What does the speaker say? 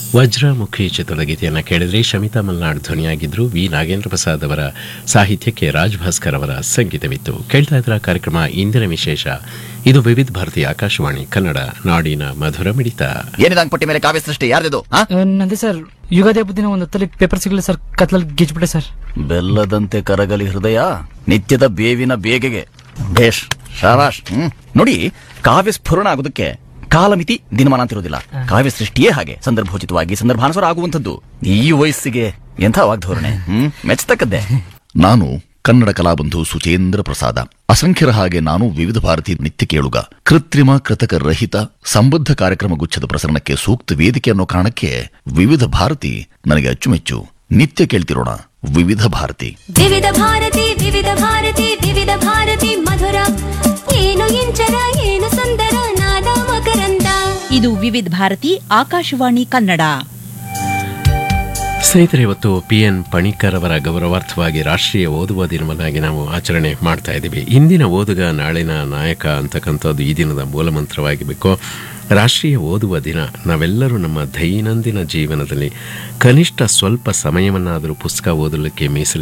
ವಜ್ರಮುಖಿ ಚಿತ್ರದ ಗೀತೆಯನ್ನು ಕೇಳಿದ್ರೆ ಶಮಿತಾ ಮಲ್ನಾಡ್ ಧ್ವನಿಯಾಗಿದ್ರು ವಿ ನಾಗೇಂದ್ರ ಪ್ರಸಾದ್ ಅವರ ಸಾಹಿತ್ಯಕ್ಕೆ ರಾಜ್ ಭಾಸ್ಕರ್ ಅವರ ಸಂಗೀತವಿತ್ತು ಕೇಳ್ತಾ ಇದ್ರ ಕಾರ್ಯಕ್ರಮ ಇಂದಿನ ವಿಶೇಷ ಇದು ವಿವಿಧ ಭಾರತಿ ಆಕಾಶವಾಣಿ ಕನ್ನಡ ನಾಡಿನ ಮಧುರ ಮಿಡಿತ ಏನಿದೆ ಪಟ್ಟಿ ಮೇಲೆ ಕಾವ್ಯ ಸೃಷ್ಟಿ ಯಾರ್ದಿದು ಆ? ನಂದೆ ಸರ್ ಯುಗಾದಿ ಹಬ್ಬದ ದಿನ ಒಂದು ಹೊತ್ತಲ್ಲಿ ಪೇಪರ್ ಸಿಗಲಿಲ್ಲ ಸರ್ ಕತ್ಲಲ್ಲಿ ಗಿಜ್ಬಿಟ್ಟೆ ಸರ್ ಬೆಲ್ಲದಂತೆ ಕರಗಲಿ ಹೃದಯ ನಿತ್ಯದ ಬೇವಿನ ಬೇಗೆಗೆ ಭೇಷ್ ಶಾಬಾಷ್ ಹ್ಮ್ ನೋಡಿ ಕಾವ್ಯ ಸ್ಫುರಣ ಆಗೋದಕ್ಕೆ ಕಾಲಮಿತಿ ದಿನಮಾನ ಅಂತಿರೋದಿಲ್ಲ ಕಾವ್ಯ ಸೃಷ್ಟಿಯೇ ಹಾಗೆ ಸಂದರ್ಭೋಚಿತವಾಗಿ ಸಂದರ್ಭಾನುಸಾರ ಆಗುವಂಥದ್ದು ಈ ವಯಸ್ಸಿಗೆ ಎಂಥ ವಾಗ್ಧೋರಣೆ ಹ್ಮ್ ಮೆಚ್ಚತಕ್ಕದ್ದೇ ನಾನು ಕನ್ನಡ ಕಲಾಬಂಧು ಸುಚೇಂದ್ರ ಪ್ರಸಾದ ಅಸಂಖ್ಯರ ಹಾಗೆ ನಾನು ವಿವಿಧ ಭಾರತಿ ನಿತ್ಯ ಕೇಳುಗ ಕೃತ್ರಿಮ ಕೃತಕ ರಹಿತ ಸಂಬದ್ಧ ಕಾರ್ಯಕ್ರಮ ಗುಚ್ಛದ ಪ್ರಸರಣಕ್ಕೆ ಸೂಕ್ತ ವೇದಿಕೆ ಅನ್ನೋ ಕಾರಣಕ್ಕೆ ವಿವಿಧ ಭಾರತಿ ನನಗೆ ಅಚ್ಚುಮೆಚ್ಚು ನಿತ್ಯ ಕೇಳ್ತಿರೋಣ ವಿವಿಧ ಭಾರತಿ ವಿವಿಧ ಭಾರತಿ ವಿವಿಧ ಭಾರತಿ ವಿವಿಧ ಭಾರತಿ ಮಧುರ ಏನು ಇಂಚರ ಏನು ಸುಂದರ ನಾದ ಮಕರಂದ ಇದು ವಿವಿಧ ಭಾರತಿ ಆಕಾಶವಾಣಿ ಕನ್ನಡ ಸ್ನೇಹಿತರೆ ಇವತ್ತು ಪಿ ಎನ್ ಪಣಿಕರ್ ಅವರ ಗೌರವಾರ್ಥವಾಗಿ ರಾಷ್ಟ್ರೀಯ ಓದುವ ದಿನವನ್ನಾಗಿ ನಾವು ಆಚರಣೆ ಮಾಡ್ತಾ ಇದ್ದೀವಿ ಇಂದಿನ ಓದುಗ ನಾಳಿನ ನಾಯಕ ಅಂತಕ್ಕಂಥದ್ದು ಈ ದಿನದ ಮೂಲಮಂತ್ರವಾಗಿಬೇಕು ರಾಷ್ಟ್ರೀಯ ಓದುವ ದಿನ ನಾವೆಲ್ಲರೂ ನಮ್ಮ ದೈನಂದಿನ ಜೀವನದಲ್ಲಿ ಕನಿಷ್ಠ ಸ್ವಲ್ಪ ಸಮಯವನ್ನಾದರೂ ಪುಸ್ತಕ ಓದಲಿಕ್ಕೆ ಮೀಸಲಿ